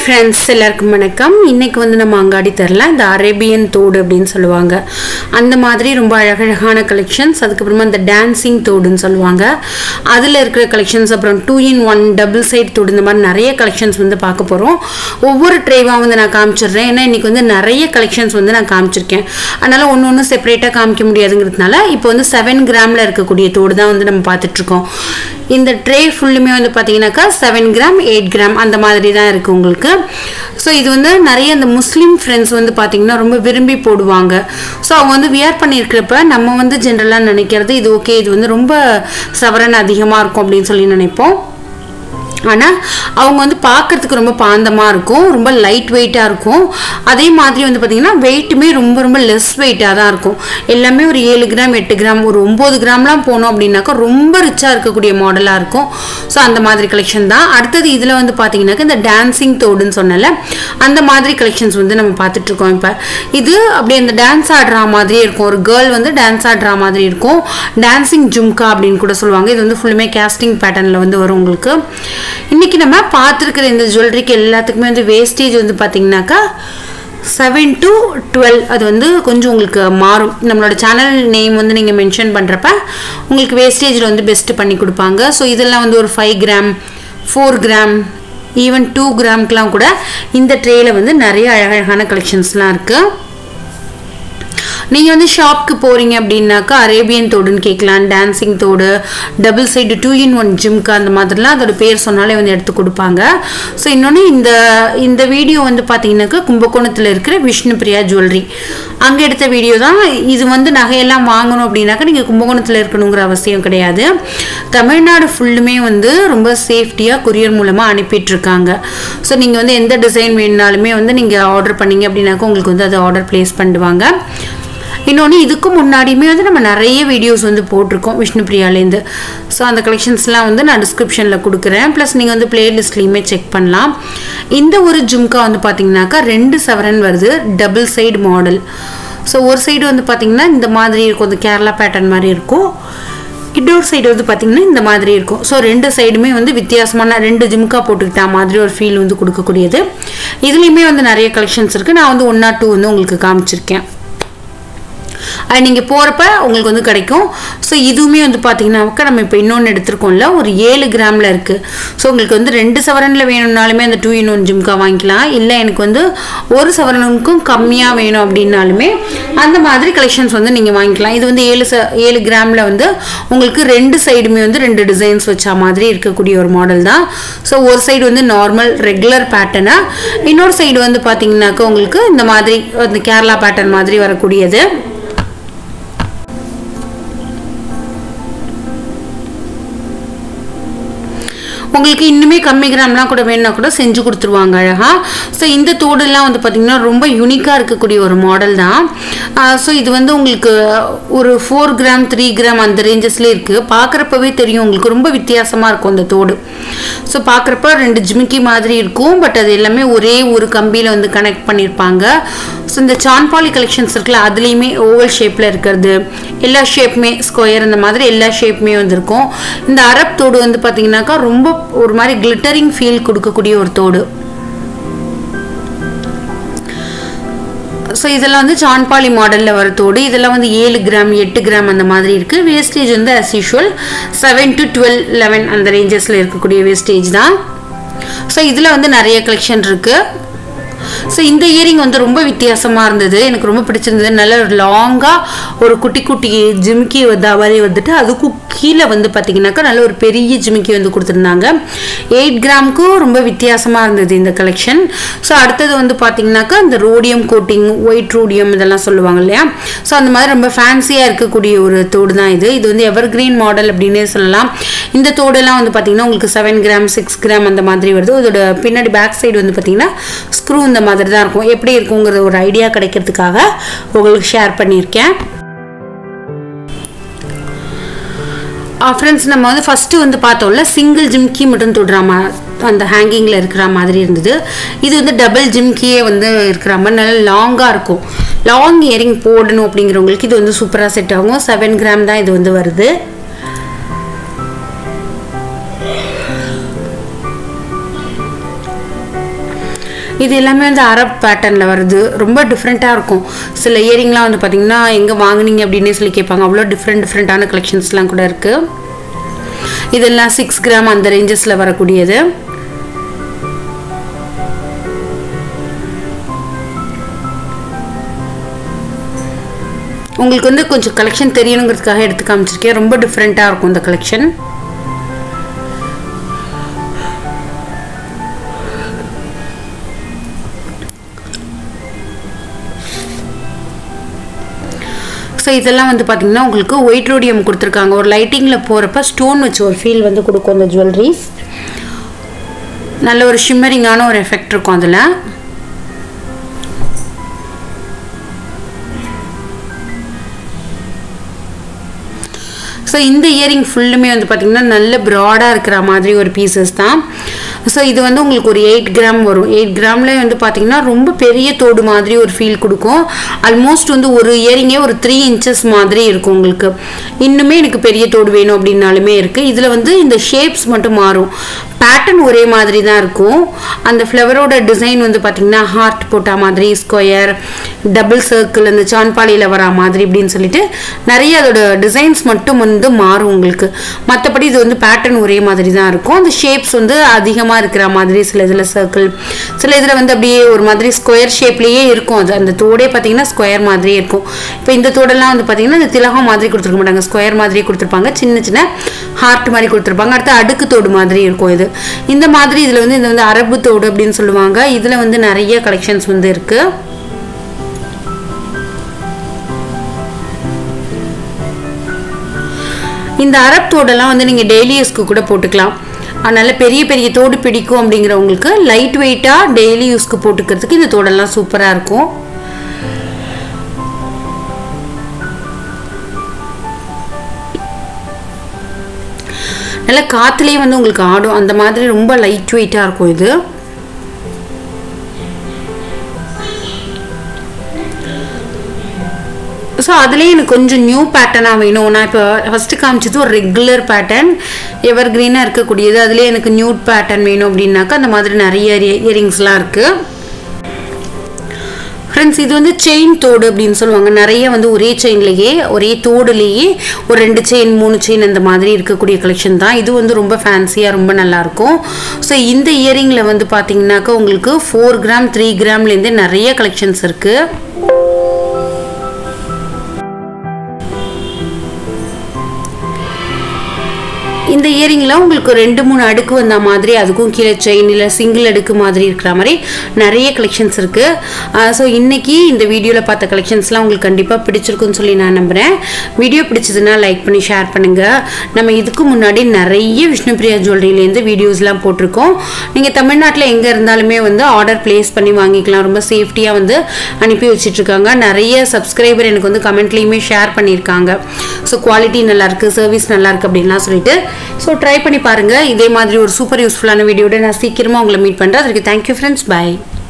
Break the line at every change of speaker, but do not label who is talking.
friends எல்லாருக்கும் வணக்கம் இன்னைக்கு வந்து நம்ம அங்காடி தரல இந்த அரேபியன் தோடு அப்படின்னு சொல்லுவாங்க அந்த மாதிரி ரொம்ப அழகழகான கலெக்ஷன்ஸ் அதுக்கப்புறமா இந்த டான்சிங் தோடுன்னு சொல்லுவாங்க அதில் இருக்கிற கலெக்ஷன்ஸ் அப்புறம் two in one double side தோடு இந்த மாதிரி நிறைய கலெக்ஷன்ஸ் வந்து பார்க்க போகிறோம் ஒவ்வொரு ட்ரேவாக வந்து நான் காமிச்சிடுறேன் ஏன்னா இன்னைக்கு வந்து நிறைய கலெக்ஷன்ஸ் வந்து நான் காமிச்சிருக்கேன் அதனால் ஒன்று ஒன்று செப்பரேட்டாக காமிக்க முடியாதுங்கிறதுனால இப்போ வந்து செவன் கிராமில் இருக்கக்கூடிய தோடு தான் வந்து நம்ம பார்த்துட்ருக்கோம் இந்த ட்ரே ஃபுல்லுமே வந்து பார்த்தீங்கன்னாக்கா செவன் கிராம் எயிட் கிராம் அந்த மாதிரி தான் இருக்குது உங்களுக்கு ஸோ இது வந்து நிறைய இந்த முஸ்லீம் ஃப்ரெண்ட்ஸ் வந்து பார்த்தீங்கன்னா ரொம்ப விரும்பி போடுவாங்க ஸோ அவங்க வந்து வியர் பண்ணியிருக்கிறப்ப நம்ம வந்து ஜென்ரலாக நினைக்கிறது இது ஓகே இது வந்து ரொம்ப சவரன் அதிகமாக இருக்கும் அப்படின்னு சொல்லி நினைப்போம் ஆனால் அவங்க வந்து பார்க்கறதுக்கு ரொம்ப பாந்தமாக இருக்கும் ரொம்ப லைட் வெயிட்டாக இருக்கும் அதே மாதிரி வந்து பார்த்திங்கன்னா வெயிட்டுமே ரொம்ப ரொம்ப லெஸ் வெயிட்டாக தான் இருக்கும் எல்லாமே ஒரு ஏழு கிராம் எட்டு கிராம் ஒரு ஒம்பது கிராம்லாம் போனோம் அப்படின்னாக்கா ரொம்ப ரிச்சாக இருக்கக்கூடிய மாடலாக இருக்கும் ஸோ அந்த மாதிரி கலெக்ஷன் தான் அடுத்தது இதில் வந்து பார்த்தீங்கன்னாக்கா இந்த டான்சிங் தோடுன்னு சொன்னல அந்த மாதிரி கலெக்ஷன்ஸ் வந்து நம்ம பார்த்துட்ருக்கோம் இப்போ இது அப்படியே அந்த டான்ஸ் ஆடுற மாதிரியே இருக்கும் ஒரு கேர்ள் வந்து டான்ஸ் ஆடுற மாதிரி இருக்கும் டான்சிங் ஜும்கா அப்படின்னு கூட சொல்லுவாங்க இது வந்து ஃபுல்லுமே கேஸ்டிங் பேட்டர்னில் வந்து வரும் உங்களுக்கு இன்றைக்கி நம்ம பார்த்துருக்குற இந்த ஜுவல்லரிக்கு எல்லாத்துக்குமே வந்து வேஸ்டேஜ் வந்து பார்த்திங்கனாக்கா செவன் டு டுவெல் அது வந்து கொஞ்சம் உங்களுக்கு மாறும் நம்மளோட சேனல் நேம் வந்து நீங்கள் மென்ஷன் பண்ணுறப்ப உங்களுக்கு வேஸ்டேஜில் வந்து பெஸ்ட்டு பண்ணி கொடுப்பாங்க ஸோ இதெல்லாம் வந்து ஒரு five gram four gram even two கிராம்க்கெலாம் கூட இந்த ட்ரேயில் வந்து நிறைய அழகழகான கலெக்ஷன்ஸ்லாம் இருக்குது நீங்கள் வந்து ஷாப்க்கு போகிறீங்க அப்படின்னாக்கா அரேபியன் தோடுன்னு கேட்கலாம் டான்சிங் தோடு double side two in one ஜிம்க்கு அந்த மாதிரிலாம் அதோட பேர் சொன்னாலே வந்து எடுத்து கொடுப்பாங்க ஸோ இன்னொன்று இந்த இந்த வீடியோ வந்து பார்த்தீங்கன்னாக்கா கும்பகோணத்தில் இருக்கிற விஷ்ணு பிரியா ஜுவல்லரி அங்கே எடுத்த வீடியோ தான் இது வந்து நகையெல்லாம் வாங்கணும் அப்படின்னாக்கா நீங்கள் கும்பகோணத்தில் இருக்கணுங்கிற அவசியம் கிடையாது தமிழ்நாடு ஃபுல்லுமே வந்து ரொம்ப சேஃப்டியாக கொரியர் மூலமாக அனுப்பிட்டுருக்காங்க ஸோ நீங்கள் வந்து எந்த டிசைன் வேணுனாலுமே வந்து நீங்கள் ஆர்டர் பண்ணீங்க அப்படின்னாக்கா உங்களுக்கு வந்து அதை ஆர்டர் ப்ளேஸ் பண்ணிடுவாங்க இன்னொன்று இதுக்கு முன்னாடியுமே வந்து நம்ம நிறைய வீடியோஸ் வந்து போட்டிருக்கோம் விஷ்ணு பிரியாலேருந்து ஸோ அந்த கலெக்ஷன்ஸ்லாம் வந்து நான் டிஸ்கிரிப்ஷனில் கொடுக்குறேன் ப்ளஸ் நீங்கள் வந்து பிளேலிஸ்ட்லேயுமே செக் பண்ணலாம் இந்த ஒரு ஜும்கா வந்து பார்த்தீங்கன்னாக்கா ரெண்டு சவரன் வருது டபுள் சைடு மாடல் ஸோ ஒரு சைடு வந்து பார்த்திங்கன்னா இந்த மாதிரி இருக்கும் இந்த கேரளா பேட்டர்ன் மாதிரி இருக்கும் இன்னொரு சைடு வந்து பார்த்திங்கன்னா இந்த மாதிரி இருக்கும் ஸோ ரெண்டு சைடுமே வந்து வித்தியாசமான ரெண்டு ஜிம்கா போட்டுக்கிட்ட மாதிரி ஒரு ஃபீல் வந்து கொடுக்கக்கூடியது இதுலேயுமே வந்து நிறைய கலெக்ஷன்ஸ் இருக்குது நான் வந்து ஒன் ஆர் டூ வந்து உங்களுக்கு காமிச்சிருக்கேன் அது நீங்கள் போகிறப்ப உங்களுக்கு வந்து கிடைக்கும் ஸோ இதுவுமே வந்து பார்த்தீங்கன்னாக்கா நம்ம இப்போ இன்னொன்று எடுத்திருக்கோம்ல ஒரு ஏழு கிராமில் இருக்குது ஸோ உங்களுக்கு வந்து ரெண்டு சவரனில் வேணும்னாலுமே அந்த டூ இன் ஒன் ஜிம்கா வாங்கிக்கலாம் இல்லை எனக்கு வந்து ஒரு சவரனுக்கும் கம்மியாக வேணும் அப்படின்னாலுமே அந்த மாதிரி கலெக்ஷன்ஸ் வந்து நீங்கள் வாங்கிக்கலாம் இது வந்து ஏழு ச ஏழு கிராமில் வந்து உங்களுக்கு ரெண்டு சைடுமே வந்து ரெண்டு டிசைன்ஸ் வச்ச மாதிரி இருக்கக்கூடிய ஒரு மாடல் தான் ஸோ ஒரு சைடு வந்து நார்மல் ரெகுலர் பேட்டர்னாக இன்னொரு சைடு வந்து பார்த்தீங்கன்னாக்கா உங்களுக்கு இந்த மாதிரி இந்த கேரளா பேட்டர்ன் மாதிரி வரக்கூடியது உங்களுக்கு இன்னுமே கம்மி கிராம்லாம் கூட வேணும்னா கூட செஞ்சு கொடுத்துருவாங்க அழகாக ஸோ இந்த தோடுலாம் வந்து பார்த்திங்கன்னா ரொம்ப யூனிக்காக இருக்கக்கூடிய ஒரு மாடல் தான் ஸோ இது வந்து உங்களுக்கு ஒரு ஃபோர் கிராம் த்ரீ கிராம் அந்த ரேஞ்சஸ்லேயே இருக்குது பார்க்குறப்பவே தெரியும் உங்களுக்கு ரொம்ப வித்தியாசமாக இருக்கும் அந்த தோடு ஸோ பார்க்குறப்ப ரெண்டு ஜிமிக்கி மாதிரி இருக்கும் பட் அது எல்லாமே ஒரே ஒரு கம்பியில் வந்து கனெக்ட் பண்ணியிருப்பாங்க ஸோ இந்த சான்பாலி கலெக்ஷன்ஸ் இருக்குல்ல அதுலேயுமே ஓவல் ஷேப்பில் இருக்கிறது எல்லா ஷேப்புமே ஸ்கொயர் இந்த மாதிரி எல்லா ஷேப்புமே வந்துருக்கும் இந்த அரப் தோடு வந்து பார்த்திங்கனாக்கா ரொம்ப ஒரு மாதிரி கிளிட்டரிங் ஃபீல் கொடுக்கக்கூடிய ஒரு தோடு ஸோ இதெல்லாம் வந்து சான்பாலி மாடலில் வர தோடு இதெல்லாம் வந்து ஏழு கிராம் எட்டு கிராம் அந்த மாதிரி இருக்குது வேஸ்டேஜ் வந்து as usual seven to twelve eleven அந்த ரேஞ்சஸில் இருக்கக்கூடிய வேஸ்டேஜ் தான் ஸோ இதில் வந்து நிறைய கலெக்ஷன் இருக்குது ஸோ இந்த இயரிங் வந்து ரொம்ப வித்தியாசமாக இருந்தது எனக்கு ரொம்ப பிடிச்சிருந்தது நல்ல லாங்காக ஒரு குட்டி குட்டி ஜிமிக்கி வந்து மாதிரி வந்துட்டு அதுக்கும் கீழே வந்து பார்த்தீங்கன்னாக்கா நல்ல ஒரு பெரிய ஜிமிக்கி வந்து கொடுத்துருந்தாங்க எயிட் கிராமுக்கும் ரொம்ப வித்தியாசமாக இருந்தது இந்த கலெக்ஷன் ஸோ அடுத்தது வந்து பார்த்தீங்கன்னாக்கா இந்த ரோடியம் கோட்டிங் ஒயிட் ரோடியம் இதெல்லாம் சொல்லுவாங்க இல்லையா ஸோ அந்த மாதிரி ரொம்ப ஃபேன்சியாக இருக்கக்கூடிய ஒரு தோடு தான் இது இது வந்து எவர் கிரீன் மாடல் அப்படின்னே சொல்லலாம் இந்த தோடெல்லாம் வந்து பார்த்தீங்கன்னா உங்களுக்கு செவன் கிராம் சிக்ஸ் கிராம் அந்த மாதிரி வருது இதோட பின்னாடி பேக் சைடு வந்து பார்த்தீங்கன்னா ஸ்க்ரூ இந்த மாதிரி தான் இருக்கும் எப்படி இருக்குங்கிறது ஒரு ஐடியா கிடைக்கிறதுக்காக உங்களுக்கு ஷேர் பண்ணியிருக்கேன் ஃப்ரெண்ட்ஸ் நம்ம வந்து ஃபஸ்ட்டு வந்து பார்த்தோம்ல சிங்கிள் ஜிம்கி மட்டும் தொடுற மா அந்த ஹேங்கிங்கில் இருக்கிற மாதிரி இருந்தது இது வந்து டபுள் ஜிம்கியே வந்து இருக்கிற மாதிரி நல்லா லாங்காக இருக்கும் லாங் இயரிங் போடணும் அப்படிங்கிறவங்களுக்கு இது வந்து சூப்பராக செட் ஆகும் செவன் கிராம் தான் இது வந்து வருது இது எல்லாமே வந்து அரப் பேட்டர்னில் வருது ரொம்ப டிஃப்ரெண்ட்டாக இருக்கும் சில இயரிங்லாம் வந்து பார்த்தீங்கன்னா எங்கே வாங்குனீங்க அப்படின்னே சொல்லி கேட்பாங்க அவ்வளோ டிஃப்ரெண்ட் டிஃப்ரெண்ட்டான கலெக்ஷன்ஸ்லாம் கூட இருக்குது இதெல்லாம் சிக்ஸ் கிராம் அந்த ரேஞ்சஸில் வரக்கூடியது உங்களுக்கு வந்து கொஞ்சம் கலெக்ஷன் தெரியணுங்கிறதுக்காக எடுத்து காமிச்சிருக்கேன் ரொம்ப டிஃப்ரெண்ட்டாக இருக்கும் இந்த கலெக்ஷன் ஸோ இதெல்லாம் வந்து பார்த்திங்கன்னா உங்களுக்கு ஒயிட் ரோடியம் கொடுத்துருக்காங்க ஒரு லைட்டிங்கில் போகிறப்ப ஸ்டோன் வச்சு ஒரு ஃபீல் வந்து கொடுக்கும் அந்த ஜுவல்லரிஸ் நல்ல ஒரு ஷிம்மரிங்கான ஒரு எஃபெக்ட் இருக்கும் அதில் ஸோ இந்த இயரிங் ஃபுல்லுமே வந்து பார்த்திங்கன்னா நல்ல ப்ராடாக இருக்கிற மாதிரி ஒரு பீசஸ் தான் ஸோ இது வந்து உங்களுக்கு ஒரு எயிட் கிராம் வரும் எயிட் கிராமில் வந்து பார்த்திங்கன்னா ரொம்ப பெரிய தோடு மாதிரி ஒரு ஃபீல் கொடுக்கும் ஆல்மோஸ்ட் வந்து ஒரு இயரிங்கே ஒரு த்ரீ இன்ச்சஸ் மாதிரி இருக்கும் உங்களுக்கு இன்னுமே எனக்கு பெரிய தோடு வேணும் அப்படின்னாலுமே இருக்குது இதில் வந்து இந்த ஷேப்ஸ் மட்டும் மாறும் பேட்டர்ன் ஒரே மாதிரி தான் இருக்கும் அந்த ஃப்ளவரோட டிசைன் வந்து பார்த்திங்கன்னா ஹார்ட் போட்ட மாதிரி ஸ்கொயர் டபுள் சர்க்கிள் அந்த சான்பாலியில் வரா மாதிரி இப்படின்னு சொல்லிட்டு நிறைய அதோட டிசைன்ஸ் மட்டும் வந்து மாறும் உங்களுக்கு மற்றபடி இது வந்து பேட்டர்ன் ஒரே மாதிரி தான் இருக்கும் அந்த ஷேப்ஸ் வந்து அதிகமாக இருக்கிற மாதிரி சில இதில் சர்க்கிள் சில இதில் வந்து அப்படியே ஒரு மாதிரி ஸ்கொயர் ஷேப்லேயே இருக்கும் அது அந்த தோடே பார்த்தீங்கன்னா ஸ்கொயர் மாதிரியே இருக்கும் இப்போ இந்த தோடெல்லாம் வந்து பார்த்தீங்கன்னா இந்த திலகம் மாதிரி கொடுத்துருக்க மாட்டாங்க ஸ்கொயர் மாதிரியே கொடுத்துருப்பாங்க சின்ன சின்ன ஹார்ட் மாதிரி கொடுத்துருப்பாங்க அடுத்து அடுக்கு தோடு மாதிரி இருக்கும் இது இந்த மாதிரி இதில் வந்து இது வந்து அரபு தோடு அப்படின்னு சொல்லுவாங்க இதில் வந்து நிறைய கலெக்ஷன்ஸ் வந்து இருக்குது இந்த அரப் தோடெல்லாம் வந்து நீங்கள் டெய்லி யூஸ்க்கு கூட போட்டுக்கலாம் அதனால் பெரிய பெரிய தோடு பிடிக்கும் அப்படிங்கிறவங்களுக்கு லைட் வெயிட்டாக டெய்லி யூஸ்க்கு போட்டுக்கிறதுக்கு இந்த தோடெல்லாம் சூப்பராக இருக்கும் நல்லா காற்றுலேயே வந்து உங்களுக்கு ஆடும் அந்த மாதிரி ரொம்ப லைட் வெயிட்டாக இருக்கும் இது ஸோ அதுலேயே எனக்கு கொஞ்சம் நியூ பேட்டர்னாக வேணும் நான் இப்போ ஃபஸ்ட்டு காமிச்சது ஒரு ரெகுலர் பேட்டர்ன் எவர் க்ரீனாக இருக்கக்கூடியது அதுலேயே எனக்கு நியூட் பேட்டர்ன் வேணும் அப்படின்னாக்கா அந்த மாதிரி நிறைய இயரிங்ஸ்லாம் இருக்குது ஃப்ரெண்ட்ஸ் இது வந்து செயின் தோடு அப்படின்னு சொல்லுவாங்க நிறைய வந்து ஒரே செயின்லேயே ஒரே தோடுலேயே ஒரு ரெண்டு செயின் மூணு செயின் அந்த மாதிரி இருக்கக்கூடிய கலெக்ஷன் தான் இது வந்து ரொம்ப ஃபேன்சியாக ரொம்ப நல்லாயிருக்கும் ஸோ இந்த இயரிங்கில் வந்து பார்த்தீங்கன்னாக்கா உங்களுக்கு ஃபோர் கிராம் த்ரீ கிராம்லேருந்தே நிறைய கலெக்ஷன்ஸ் இருக்குது இந்த இயரிங்கில் உங்களுக்கு ரெண்டு மூணு அடுக்கு வந்த மாதிரி அதுக்கும் கீழே செயின் இல்லை சிங்கிள் அடுக்கு மாதிரி இருக்கிற மாதிரி நிறைய கலெக்ஷன்ஸ் இருக்குது ஸோ இன்றைக்கி இந்த வீடியோவில் பார்த்த கலெக்ஷன்ஸ்லாம் உங்களுக்கு கண்டிப்பாக பிடிச்சிருக்குன்னு சொல்லி நான் நம்புகிறேன் வீடியோ பிடிச்சதுன்னா லைக் பண்ணி ஷேர் பண்ணுங்கள் நம்ம இதுக்கு முன்னாடி நிறைய விஷ்ணுபிரியா ஜுவல்லரியிலேருந்து வீடியோஸ்லாம் போட்டிருக்கோம் நீங்கள் தமிழ்நாட்டில் எங்கே இருந்தாலுமே வந்து ஆர்டர் ப்ளேஸ் பண்ணி வாங்கிக்கலாம் ரொம்ப சேஃப்டியாக வந்து அனுப்பி வச்சிட்ருக்காங்க நிறைய சப்ஸ்கிரைபர் எனக்கு வந்து கமெண்ட்லேயுமே ஷேர் பண்ணியிருக்காங்க ஸோ குவாலிட்டி நல்லாயிருக்கு சர்வீஸ் நல்லாயிருக்கு அப்படின்லாம் சொல்லிட்டு ஸோ ட்ரை பண்ணி பாருங்கள் இதே மாதிரி ஒரு சூப்பர் யூஸ்ஃபுல்லான வீடியோட நான் சீக்கிரமாக உங்களை மீட் பண்ணுறேன் அதுக்கு தேங்க்யூ ஃப்ரெண்ட்ஸ் பை